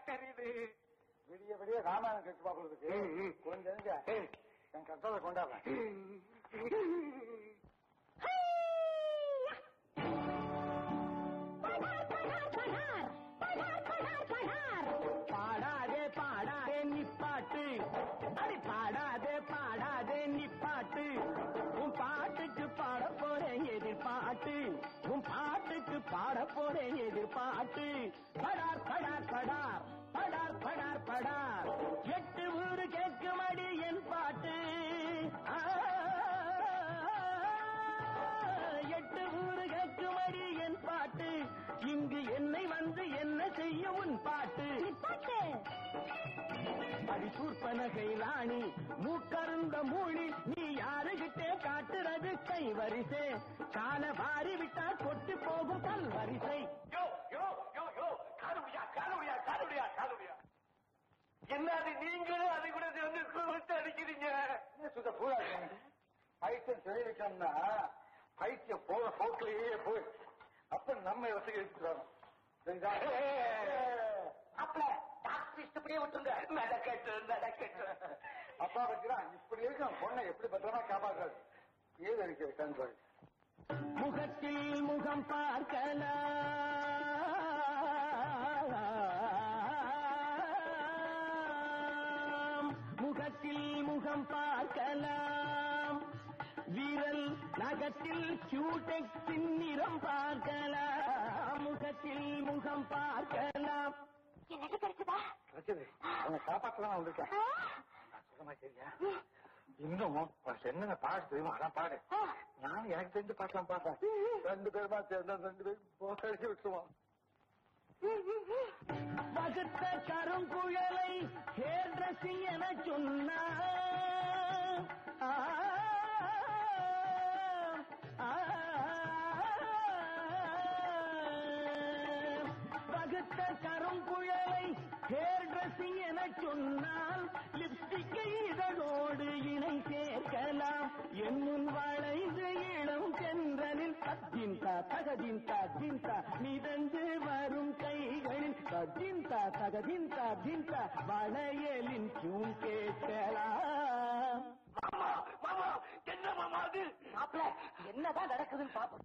தெரியுது விடிய விடிய ராமாயணம் கட்சி பாக்குறதுக்கு ம், ம். கொஞ்சம் இருங்க. என் கஷ்டத்தை கொண்டாடுறேன் பாடாதே பாடாதே நிப்பாட்டு அடி பாடாதே பாடாதே நிப்பாட்டு உன் பாட்டுக்கு பாட போறேன் எதிர்பாட்டு உன் பாட்டுக்கு பாட போறேன் எதிர்பாட்டு படார் படார் படார் படார் படார் படார் எட்டு ஊரு கேட்குமடி என் பாட்டு ஆ, எட்டு ஊரு கேட்குமடி என் பாட்டு இங்கு என்னை வந்து என்ன செய்யும் உன் பாட்டு அடிசூர்பனகை ராணி மூக்கருந்த மூழி நீ யாருகிட்டே காட்டுறது கை வரிசை கால வாரி விட்டா கொட்டு போகும் கல் வரிசை யோ யோ யோ யோ காலுடியா காலுடியா காலுடியா காலுடியா என்னது நீங்களும் அதை கூட வந்து கூப்பிட்டு அடிக்கிறீங்க என்ன சுத்த பூரா பைத்தியம் தெரிவிக்கணும்னா பைத்தியம் போற போக்கிலேயே போய் அப்ப நம்ம இடத்துக்கு எடுத்துட்டு வரணும் சரிதா அப்ப டாக்டர் இஷ்டப்படியே விட்டுருங்க நடக்கட்டு நடக்கட்டு அப்பா வைக்கிறான் இப்படி இருக்கும் பொண்ணை எப்படி பத்திரமா காப்பாற்றாது ஏது இருக்கு கண் முகத்தில் முகம் பார்க்கலாம் முகத்தில் முகம் பார்க்கலாம் விரல் நகத்தில் கியூடெக்ஸின் நிறம் பார்க்கலாம் முகத்தில் முகம் பார்க்கலாம் எனக்கு கிடைச்சதா கிடைச்சது அவனை காப்பாற்றலாம் வந்திருக்கேன் நான் சொல்ல சரியா இன்னும் என்னென்ன பாடு தெரியுமா அதான் பாடு நானும் எனக்கு தெரிஞ்சு பாட்டலாம் பார்த்தேன் ரெண்டு பேருமா சேர்ந்தா ரெண்டு பேரும் போக்கடிச்சு விட்டுருவோம் வகுத்த கருங்குழலை ஹேர் ட்ரெஸ்ஸிங் என சொன்னா ஆ, ஆ, வகுத்த கருங்குழலை ஹேர் ட்ரெஸ்ஸிங் என சொன்னால் லிப்ஸ்டிக்கை இதழோடு இணை சேர்க்கலாம் என் முன் வளைந்து இளம் சென்றலில் தத்தின்தா தகதின்தா தின்தா மிதந்து வரும் கைகளில் தத்தின்தா தகதின்தா தின்தா வளையலின் தூண் கேட்கலாம் மாமா மாமா என்ன மாமா அது மாப்பிள என்னதான் நடக்குதுன்னு பாப்போம்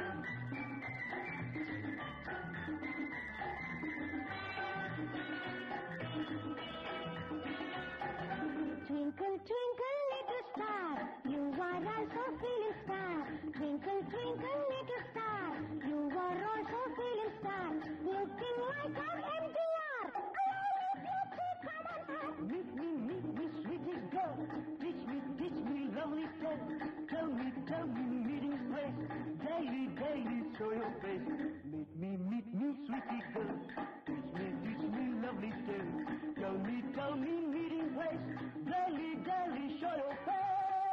Twinkle, twinkle, little star, you are also feeling star. Twinkle, twinkle, little star, you are also feeling star. Looking like an MTR. Come on, Meet me, meet me, sweetie girl. Teach me, teach me, lovely tale. Tell me, tell me, meeting place. Daily, daily, show your face. Meet me, meet me, sweetie girl. Teach me, teach me, lovely tale. Tell me, tell me, meeting place. Daily, daily, show your face.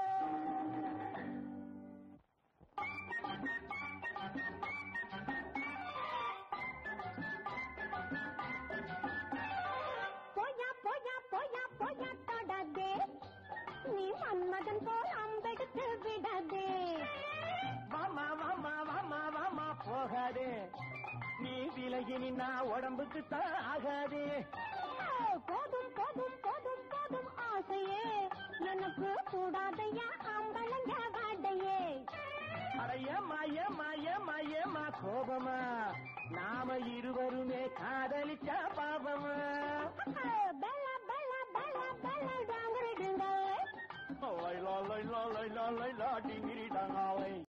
போயா போயா போயா போயா தொடாதே நீ மன்மதன் போல் அம்பெடுத்து விடாதே வாமா வாமா வாமா வாமா போகாதே நீ விலகி நின்னா உடம்புக்கு தான் ஆகாதே ஓ, போதும் போதும் போதும் போதும் ஆசையே எனக்கு கூடாதையா அம்பளங்க வாடையே அடைய மய மய மயமா கோபமா நாம இருவருமே காதலிச்சா பாபமா பெல பெல பெல பெல டாங்கரிடுங்க லை லா லை லா லை லா லை லா டிங்கிரி டாங்காலை